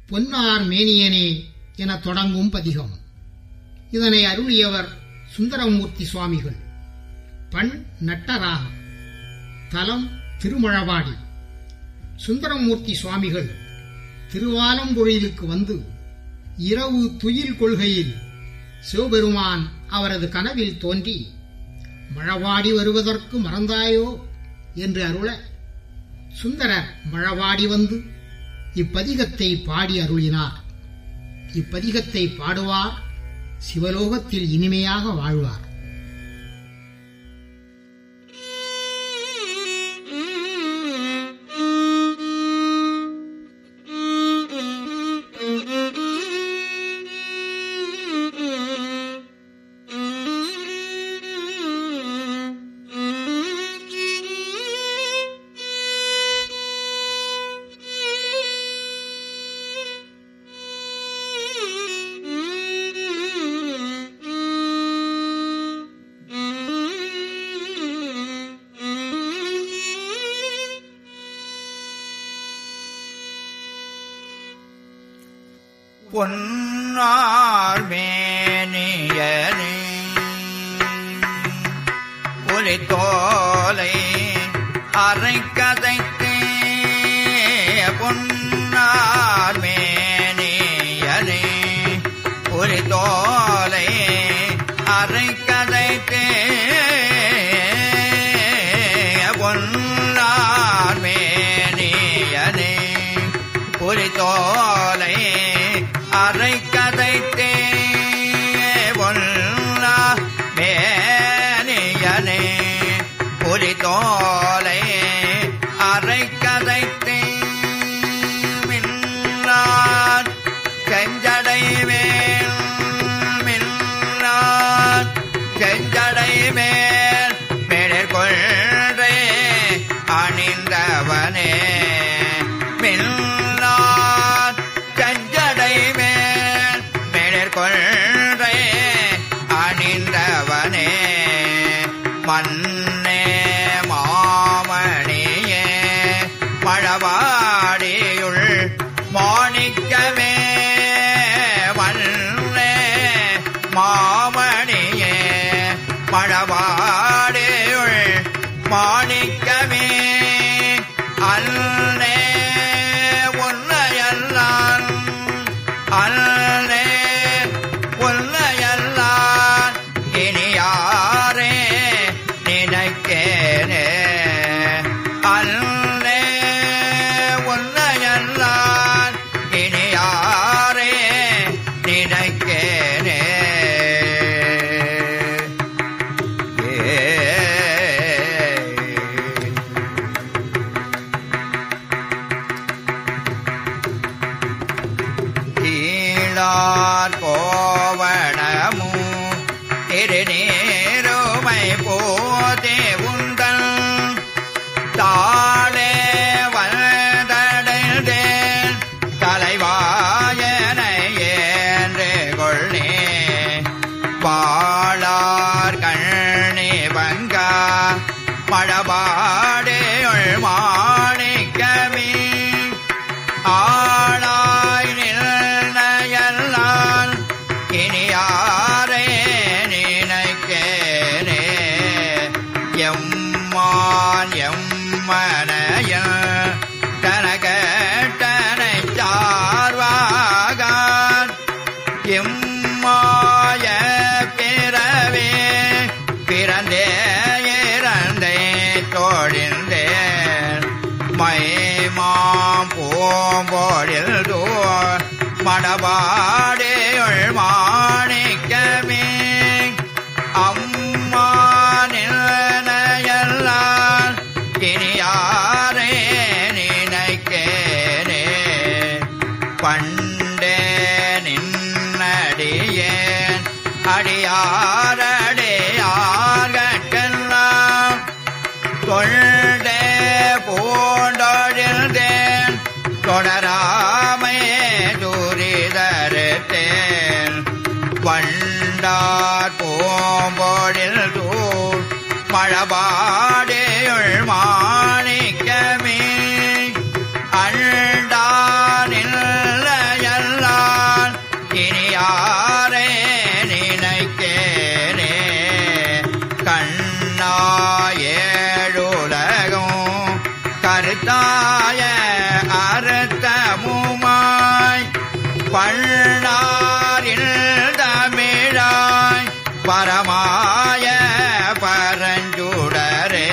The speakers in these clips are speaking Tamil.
பொன்னார் மேனியனே என தொடங்கும் பதிகம் இதனை அருளியவர் சுந்தரமூர்த்தி சுவாமிகள் பண் நட்டராகம் தலம் திருமழவாடி சுந்தரமூர்த்தி சுவாமிகள் திருவாலம்பொழிலுக்கு வந்து இரவு துயில் கொள்கையில் சிவபெருமான் அவரது கனவில் தோன்றி மழவாடி வருவதற்கு மறந்தாயோ என்று அருள சுந்தரர் மழவாடி வந்து இப்பதிகத்தை பாடி அருளினார் இப்பதிகத்தை பாடுவார் சிவலோகத்தில் இனிமையாக வாழ்வார் பொன்னார் மேனியனே ஒலி தோலை அரை கதைத்தே பொன்னார் மேனியனே ஒலி தோலை அரை கதைத்தே பொன்னார் மேனியனே ஒலி தோலை அரை கதைத்தே ஒல்லா மேனியனே புலி தோலை அரை கதைத்தே மின்னார் செஞ்சடை மேல் மின்னார் செஞ்சடை மேல் மேற்கொள்றே அணிந்தவனே மின்னார் செஞ்சடை மேல் மேற்கொள்றே அணிந்தவனே மன்னே மாமணியே மழவாடியுள் மாணிக்கமே மன்னே மாமணியே மழவாடியுள் மாணிக்கமே அல்லே உன்னையல்லான் அல்லே உன்னையல்லான் இனி யாரே நினைக்கேனே அல்லே உன்னையல்லான் இனி யாரே நினைக்கேனே ஏ கீழார் கோவணமு திருநீருமை போதே உந்தன் தாளே வந்தடைந்தேன் தலைவாயனை ஏன்று கொள்ளே வாழார் கண்ணி வங்கா மழபாடேள் மாணிக்கமே ஆளாய் நிர்ணயல்லால் இனி யாரே நினைக்கேனே எம்மான் எம்மனைய கனகட்டனை சார்வாகான் எம்மாய பிறவே பிறந்தே இறந்தே தோழிந்தேன் மைமாம் பூம்பொழில் தோர் மடபாடேள் மாணிக்கமே அம்மா நிலையல்லால் இனி யாரே நினைக்கேனே பண்டே நின்னடியேன் அடியாரடியார்கட்கெல்லாம் கொண்டே பூண்டொழிந்தேன் தொடராமே துரிதருத்தேன் வண்டார் பூம்பொழில் தூர் மழபாடேயுள் மாணிக்கமே அண்டானில்லைய பள்ளாரில் தமிழாய் பரமாய பரஞ்சுடரே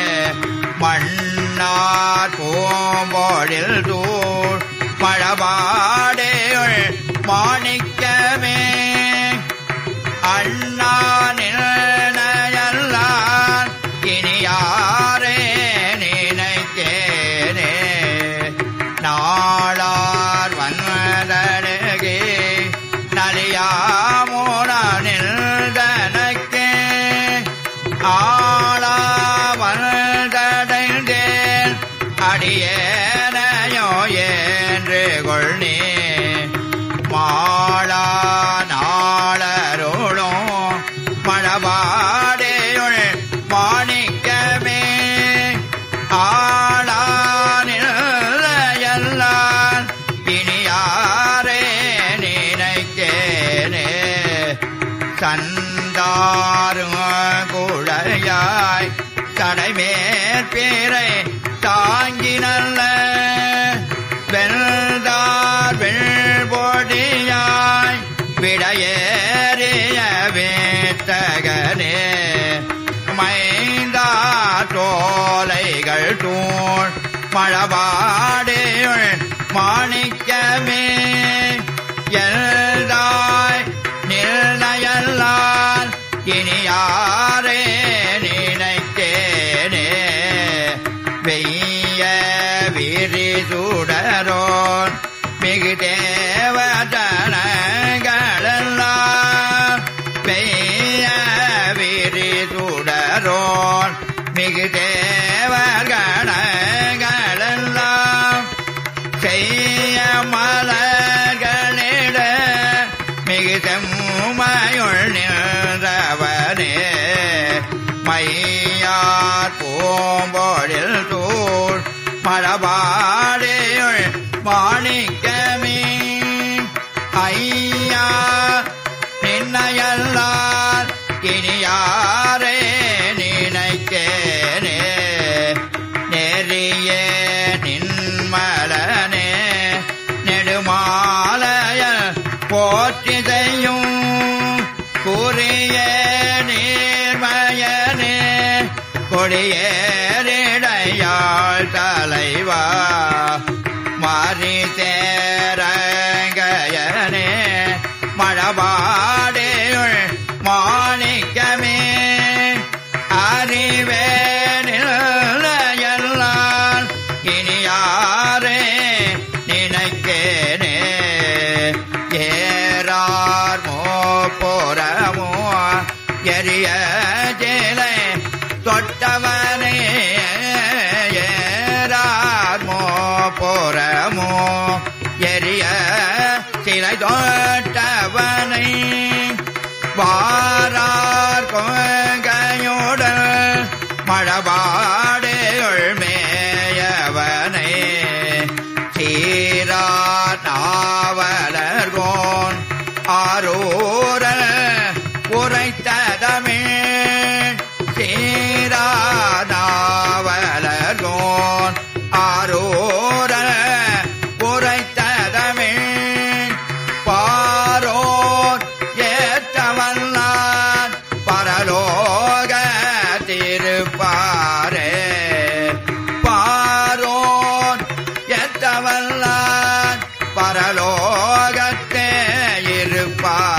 மன்னார் பூம்பொழில் தூள் மழபாடேள் மாணிக்கமே அண்ணானில் இனியாரே நினைக்கேனே நாளார் வந்தனகே நலியாமோனில் தனக்கே ஆளா வந்தடைந்தேன் அடியேனையோ என்று கொள்னே மாளா நாளருளும் மழபாடேயுள் மாணிக்கமே ஆளானில் இனியாரே நினைக்கேனே சந்தாரு குழையாய் கடைமேற்பேரை தாங்கி நல்ல வெல்தார் வெள்பொடியாய் விடையேறிய வேத்தகனே மைந்தா தோலைகள் தூள் மழபாடேள் மாணிக்கமே எல்தாய் நிர்ணயல்லால் இனியாரே நினைத்தேனே வெய்ய விரிசுடரோன் மிகு தேவதனங்களெல்லாம் பெய்ய விரிசுடரோன் மிகு தேவகணங்களெல்லாம் செய்ய மலர்களிட மிகு செம்மையுள் நின்றவனே மையார் பூம்பொழில் தூள் மழபாடையுள் மாணிக்கமே ஐயா நின்னையல்லார் இனியாரே நினைக்கேனே நெறியே நின்மலனே நெடுமாலைய போற்றி செய்யும் கூறிய நீர்மயனே கொடியேறிடையாள் தலைவா மாறி தேரங்கயனே மழபாடேயுள் மாணிக்கமே அறிவேனில் இனியாரே நினைக்கேனே ஏறார் மோப்புறமோ எரிய ஜேலை தொட்டவனே ஏறார் மோப்புறமோ எரிய சிலை தொட்டவனை வாரார் கொங்கையுடன் மழபாடேயுள் மேயவனே சீரா நாவலர்கோன் ஆரூர உரைத்ததமிழ் சீரா நாவலர்கோன் ஆரூர உரைத்ததமிழ் பாரோர் ஏற்றவல்லான் பரலோக திருப்பாரே பாரோன் எத்தவல்லான் பரலோகத்தே இருப்பார்